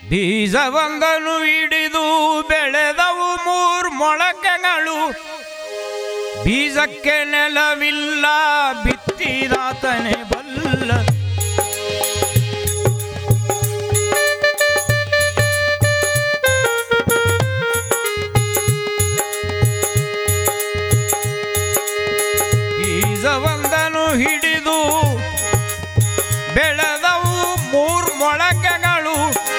ಬೀಜವೊಂದನು ಹಿಡಿದು ಬೆಳೆದವು ಮೂರ್ ಮೊಳಕೆಗಳು ಬೀಜಕ್ಕೆ ನೆಲವಿಲ್ಲ ಬಿತ್ತಿದಾತನೆ ಬಲ್ಲ ಬೀಜವೊಂದನು ಹಿಡಿದು ಬೆಳೆದವು ಮೂರ್ ಮೊಳಕೆಗಳು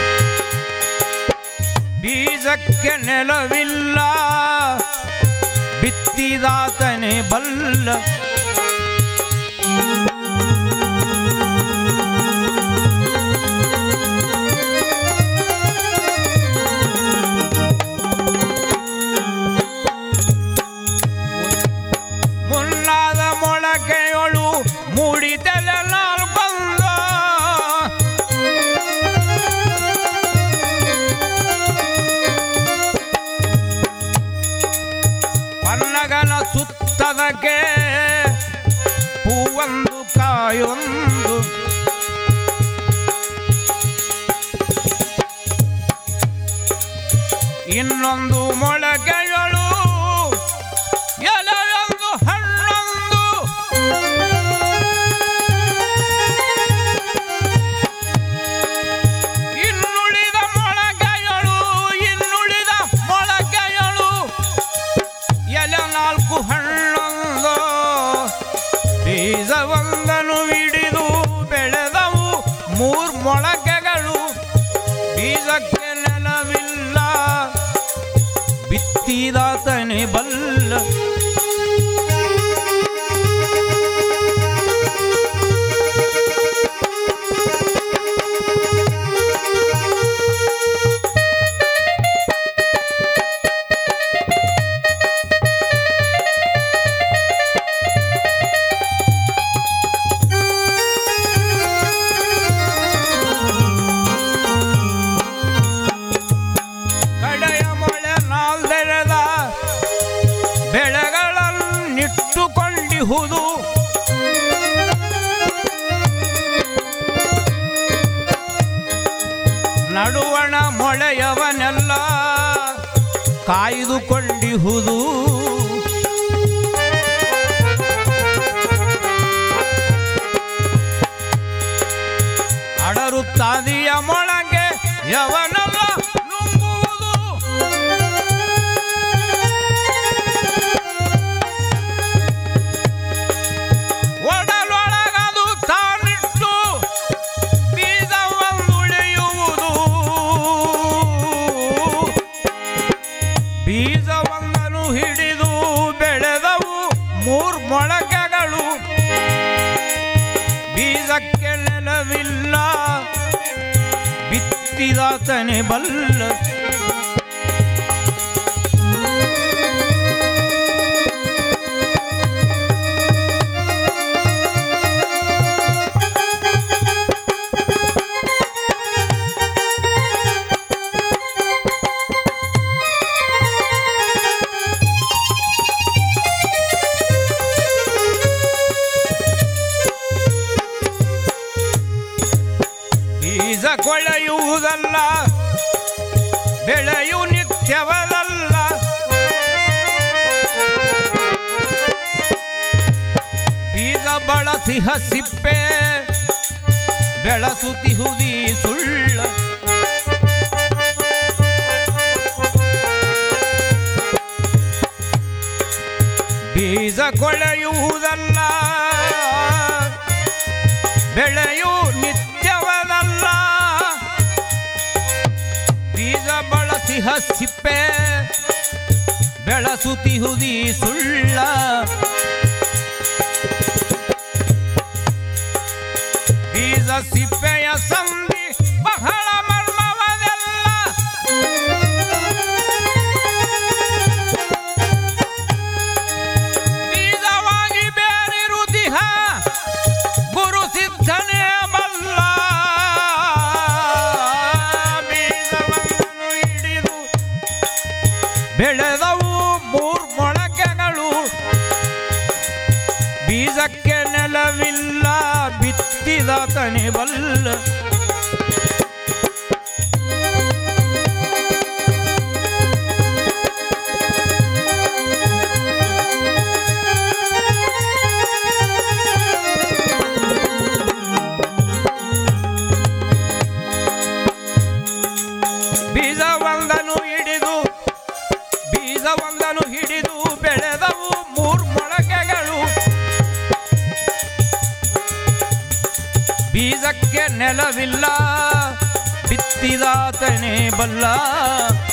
ಬೀಜಕ್ಕೆ ನೆಲವಿಲ್ಲ ಬಿತ್ತಿದಾತನೆ ಬಲ್ಲ ಮುನ್ನಾದ ಮೊಳಕೆಯೊಳು ಮೂಡಿತೆಲೆ ನಾಲ್ಕೊಂದ ಪನ್ನಗನ ಸುತ್ತದಕ್ಕೆ ಹೂವೊಂದು ಕಾಯೊಂದು ಇನ್ನೊಂದು ಮೊಳಕೆಗಳು ಎಲೆಯೊಂದು ಹಣ್ಣೊಂದು ಇನ್ನುಳಿದ ಮೊಳಕೆಗಳು ಇನ್ನುಳಿದ ಮೊಳಕೆಗಳು ಎಲೆ ನಾಲ್ಕು ಹಣ್ಣೊಂದು ಬೀಜವೊಂದನು ಹಿಡಿದು ಬೆಳೆದವು ಮೂರ್ ಮೊಳಕೆಗಳು ಬೀಜಕ್ಕೆ ನೆಲವಿಲ್ಲ ಬಿತ್ತಿದಾತನೆ ಬಲ್ಲ ಕಡೆಯ ಮಳೆ ನಾಲ್ದೆರೆದ ಬೆಳೆಗಳನ್ನಿಟ್ಟುಕೊಂಡಿಹುದು ನಡುವಣ ಮೊಳೆಯವನೆಲ್ಲ ಕಾಯ್ದುಕೊಂಡಿಹುದು ಅಡರುತ್ತಾದಿಯ ಮೊಳಗೆ ಯವನೆಲ್ಲ ನುಂಗುವುದು ಒಡಲೊಳಗದು ತಾನಿಟ್ಟು ಬೀಜವನ್ನುಳಿಯುವುದು ಬೀಜವೊಂದನು ಹಿಡಿದು ಬೆಳೆದವು ಮೂರ್ ಮೊಳಕೆಗಳು ಬೀಜಕ್ಕೆ ನೆಲವಿಲ್ಲ ಬಿತ್ತಿದಾತನೆ ಬಲ್ಲ ಬೀಜ ಕೊಳೆಯುವುದಲ್ಲ ಬೆಳೆಯು ನಿತ್ಯವದಲ್ಲ ಬೀಜ ಬಳಸಿ ಹಸಿಪ್ಪೆ ಬೆಳಸುತ್ತಿಹುದಿ ಸುಳ್ಳ ಬೀಜ ಕೊಳೆಯುವುದಲ್ಲ ಬೆಳೆಯು ನಿತ್ಯವದಲ್ಲ ಬೀಜ ಬಳಸಿ ಹಸಿಪ್ಪೆ ಬೆಳಸುತ್ತಿಹುದಿ ಸುಳ್ಳ ಬೀಜ ಸಿಪ್ಪೆಯ ಸಂಧಿ ಬಹಳ ಮರ್ಮವದಲ್ಲ ಬೀಜವಾಗಿ ಬೇರಿರುದಿಹ ಗುರು ಸಿದ್ಧನೇ ಬಲ್ಲ ಬೀಜವನ್ನು ಹಿಡಿದು ಬೆಳೆದವು ಮೂರ್ ಮೊಳಕೆಗಳು ಬೀಜಕ್ಕೆ ನೆಲವಿಲ್ಲ ಬಿತ್ತಿದ ತನಿ ಬಲ್ಲ ನೆಲವಿಲ್ಲ ಬಿತ್ತಿದಾತನೇ ಬಲ್ಲ